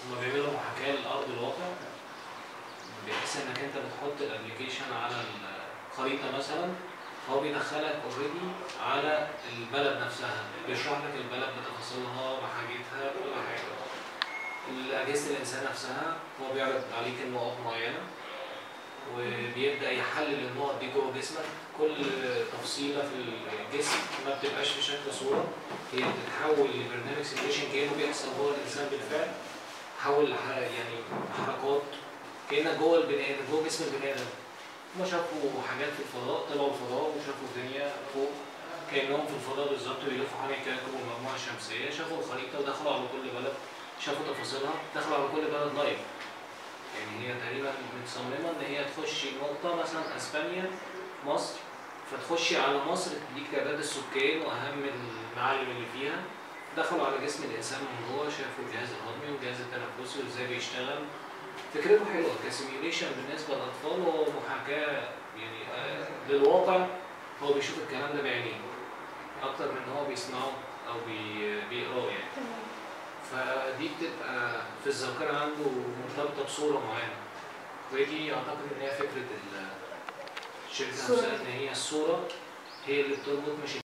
هما بيعملوا محاكاة لأرض الواقع بحيث انك انت بتحط الابلكيشن على الخريطة مثلا فهو بيدخلك اوريدي على البلد نفسها بيشرح لك البلد بتفاصيلها بحاجتها بكل حاجة أجهزة الإنسان نفسها هو بيعرض عليك النقط معينة وبيبدأ يحلل النقط دي جوه جسمك كل تفصيلة في الجسم ما بتبقاش في شكل صورة هي بتتحول لبرنامج سيميوليشن كأنه بيحصل جوه الإنسان بالفعل تحول لح- يعني حركات كأنك جوه البني آدم جوه جسم البني آدم هما شافوا حاجات في الفضاء طلعوا الفضاء وشافوا الدنيا فوق كأنهم في الفضاء بالظبط بيلفوا حوالين الكواكب والمجموعة الشمسية شافوا الخريطة ودخلوا على كل بلد شافوا تفاصيلها دخلوا على كل بلد لايف يعني هي تقريبا متصممة إن هي تخش نقطة مثلا أسبانيا مصر فتخشي على مصر تديك تعداد السكان وأهم المعالم اللي فيها دخلوا على جسم الإنسان من جوه شافوا الجهاز الهضمي والجهاز التنفسي وإزاي بيشتغل فكرته حلوة كسيميوليشن بالنسبة للأطفال هو محاكاة يعني آه، للواقع هو بيشوف الكلام ده بعينيه أكتر من إن هو بيسمعه أو بي- بيقراه يعني تمام فدي بتبقى في الذاكرة عنده مرتبطة بصورة معينة ودي أعتقد إن هي فكرة ال- الشركة الصورة. نفسها إن هي الصورة هي اللي بتربط مش